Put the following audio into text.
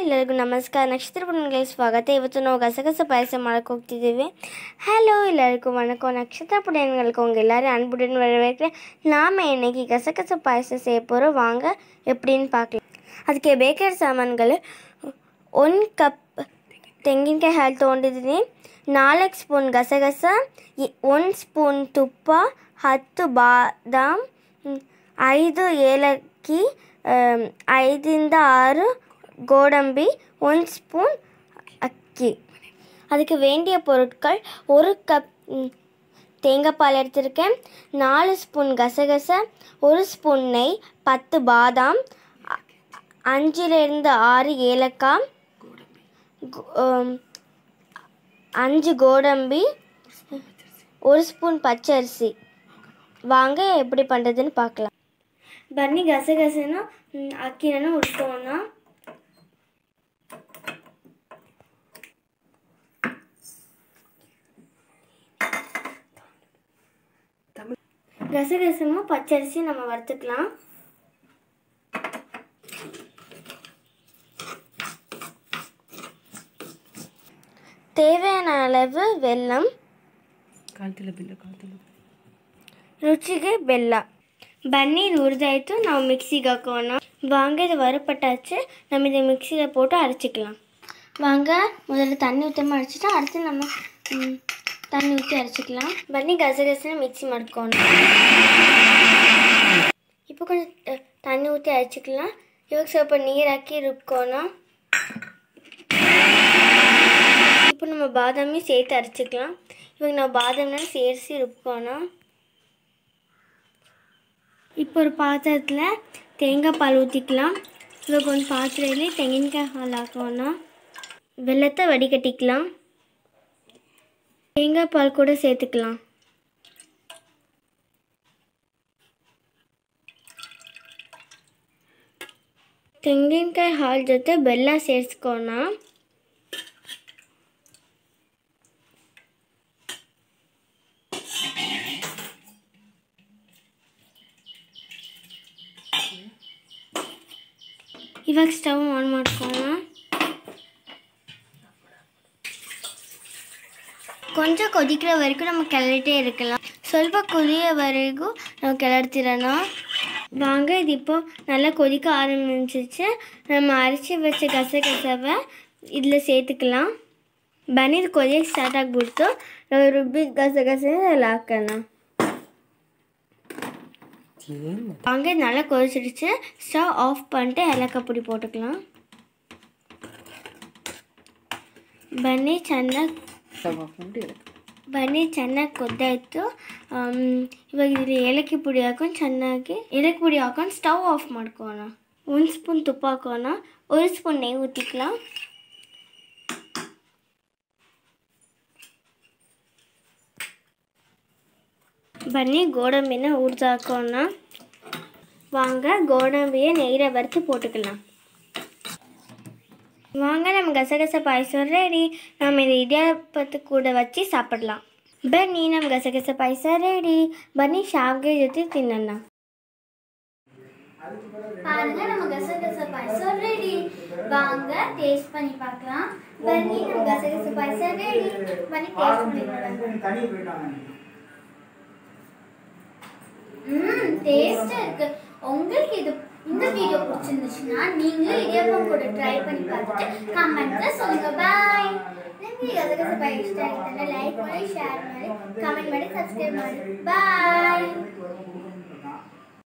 ಎಲ್ಲರಿಗೂ ನಮಸ್ಕಾರ ನಕ್ಷತ್ರ ಪುಣ್ಯಗಳಿಗೆ ಸ್ವಾಗತ ಇವತ್ತು ನಾವು ಗಸಗಸ ಪಾಯಸ ಮಾಡಕ್ಕೆ ಹೋಗ್ತಿದ್ದೀವಿ ஹலோ எல்லாருக்கும் வணக்கம் நட்சத்திர புடையன்களுக்கு உங்கள் எல்லாரும் அன்புடன் வரவேற்கிறேன் நாம் இன்னைக்கு கசகச பாயசம் செய்ய போகிறோம் வாங்க எப்படின்னு பார்க்கலாம் ಅದಕ್ಕೆ ಬೇಕಾದ ಸಾಮಾನುಗಳು ಒಂದು ಕಪ್ ತೆಂಗಿನಕಾಯಿ ಹಾಲು ತೊಗೊಂಡಿದ್ದೀನಿ ನಾಲ್ಕು ಸ್ಪೂನ್ ಗಸಗಸ ಒಂದು ಸ್ಪೂನ್ ತುಪ್ಪ ಹತ್ತು ಬಾದಾಮ್ ಹ್ಮ್, ಐದು ಏಲಕ್ಕಿ ಆಮ್, ಐದಿಂದ ஆறு கோடம்பி ஒன் ஸ்பூன் அக்கி அதுக்கு வேண்டிய பொருட்கள் ஒரு கப் ம், தேங்காய் பால் எடுத்திருக்கேன் நாலு ஸ்பூன் கசகசை ஒரு ஸ்பூன் நெய் பத்து பாதாம் அ- அஞ்சுலேருந்து ஆறு ஏலக்காய் கோ- ஆம், அஞ்சு கோடம்பி ஒரு ஸ்பூன் பச்சரிசி வாங்க எப்படி பண்ணுறதுன்னு பார்க்கலாம் ಬನ್ನಿ ಗಸಗಸೆನ ಮ್, ಅಕ್ಕಿನ ಉಡ್ಕೋಣ கசகசமும் பச்சரிசி நம்ம வறுத்துக்கலாம் தேவையான அளவு வெல்லம் ಕಾಲ್ತಿಲ್ಲ ಬಿಲ್ಲ ಕಾಲ್ತಿಲ್ಲ ರುಚಿಗೆ ಬೆಲ್ಲ ಬನ್ನಿ ಇದು ಹುರಿದಾಯ್ತು ನಾವು ಮಿಕ್ಸಿಗೆ ಹಾಕೋಣ வாங்க இது வறுப்பட்டாச்சு நம்ம இதை மிக்சியில் போட்டு அரைச்சிக்கலாம் வாங்க முதல்ல தண்ணி ஊற்றாம அரைச்சிட்டு அடுத்து நம்ம ம், தண்ணி ஊற்றி அரைச்சிக்கலாம் பன்னி கசகசன்னு மிக்ஸி ಮಾಡ್ಕೋಣ இப்போ கொஞ்சம் அஹ், தண்ணி ஊற்றி அரைச்சிக்கலாம் ಇವಾಗ ಸ್ವಲ್ಪ ನೀರು ಹಾಕಿ ರುಬ್ಕೋಣ இப்போ நம்ம பாதாமையும் சேர்த்து அரைச்சிக்கலாம் இವಾಗ ನಾವು பாதாம்லாம் ಸೇರಿಸಿ ರುಬ್ಕೋಣ இப்போ ஒரு பாத்திரத்தில் தேங்காய் பால் ஊற்றிக்கலாம் இವಾಗ ಒಂದು ಪಾತ್ರೆಯಲ್ಲಿ ತೆಂಗಿನಕಾಯಿ ಹಾಲು ಹಾಕೋಣ வெள்ளத்தை வடிகட்டிக்கலாம் தேங்காய் பால் கூட சேர்த்துக்கலாம் ತೆಂಗಿನಕಾಯಿ ಹಾಲು ಜೊತೆ ಬೆಲ್ಲ ಸೇರಿಸ್ಕೋಣ ಇವಾಗ ಸ್ಟವ್ ಆನ್ ಮಾಡ್ಕೋಣ கொஞ்சம் கொதிக்கிற வரைக்கும் நம்ம கிளறிட்டே இருக்கலாம் ಸ್ವಲ್ಪ கொதியவரைಗೂ நம்ம கிளறுத்திடಣ வாங்க இது இப்போ நல்லா கொதிக்க ஆரம்பிச்சிச்சு நம்ம அரைச்சி வச்ச கசகசவை இதில் சேர்த்துக்கலாம் ಬನ್ನಿ ಇದು ಕೊದಿಯಕ್ಕೆ ಸ್ಟಾರ್ಟ್ ಆಗಿಬಿಡ್ತು ನಾವು ರುಬ್ಬಿದ ಗಸಗಸೆ அதில் ಹಾಕೋಣ ಏನು வாங்க இது நல்லா கொதிச்சிடுச்சு ஸ்டவ் ஆஃப் பண்ணிட்டு ஏலக்காய் பொடி போட்டுக்கலாம் ಬನ್ನಿ ಚೆನ್ನಾಗಿ ಸ್ಟವ್ ಹಾಕೊಂಡು ಇಡಕ್ಕೆ ಬನ್ನಿ ಚೆನ್ನಾಗಿ ಕೊದ್ದಾಯಿತು ಇವಾಗ ಇದ್ರ ಏಲಕ್ಕಿ ಪುಡಿ ಹಾಕೊಂಡು ಚೆನ್ನಾಗಿ ಏಲಕ್ಕಿ ಪುಡಿ ಹಾಕೊಂಡು ಸ್ಟವ್ ಆಫ್ ಮಾಡ್ಕೋಣ ಒಂದು ಸ್ಪೂನ್ ತುಪ್ಪ ಹಾಕೋಣ ಒಂದು ಸ್ಪೂನ್ ನೆಯ್ಯಿ ஊற்றிக்கலாம் ಬನ್ನಿ ಗೋಡಂಬಿನ ಹುರಿದು ಹಾಕೋಣ வாங்க கோடம்பியை நெய்யில் வறுத்து போட்டுக்கலாம் வாங்க நம்ம கசகச பாயசம் ரெடி நம்ம இதை இடியாப்பத்து கூட வச்சு சாப்பிடலாம் ಬನ್ನಿ ನಮ್ಮ ಗಸಗಸ ಪಾಯಸ ರೆಡಿ ಬನ್ನಿ ಶಾವಿಗೆ ಜೊತೆ ತಿನ್ನೋಣ பாருங்க நம்ம கசகச பாயசம் ரெடி வாங்க டேஸ்ட் பண்ணி பார்க்கலாம் பன்னி நம்ம கசகச பாயசம் ரெடி பண்ணி டேஸ்ட் பண்ணி பார்க்கலாம் ம் டேஸ்டா இருக்கு உங்களுக்கு இது இந்த வீடியோ பிடிச்சிருந்துச்சுன்னா நீங்களும் இடியாப்பம் கூட ட்ரை பண்ணி பார்த்துட்டு கமெண்ட்ல சொல்லுங்க பாய் ನಿಮಗೆ ಗಸಗಸೆ ಇಷ್ಟ ಆಗಿತ್ತಂದ್ರೆ ಲೈಕ್ ಮಾಡಿ ಶೇರ್ ಮಾಡಿ ಕಮೆಂಟ್ ಮಾಡಿ ಸಬ್ಸ್ಕ್ರೈಬ್ ಮಾಡಿ ಬಾಯ್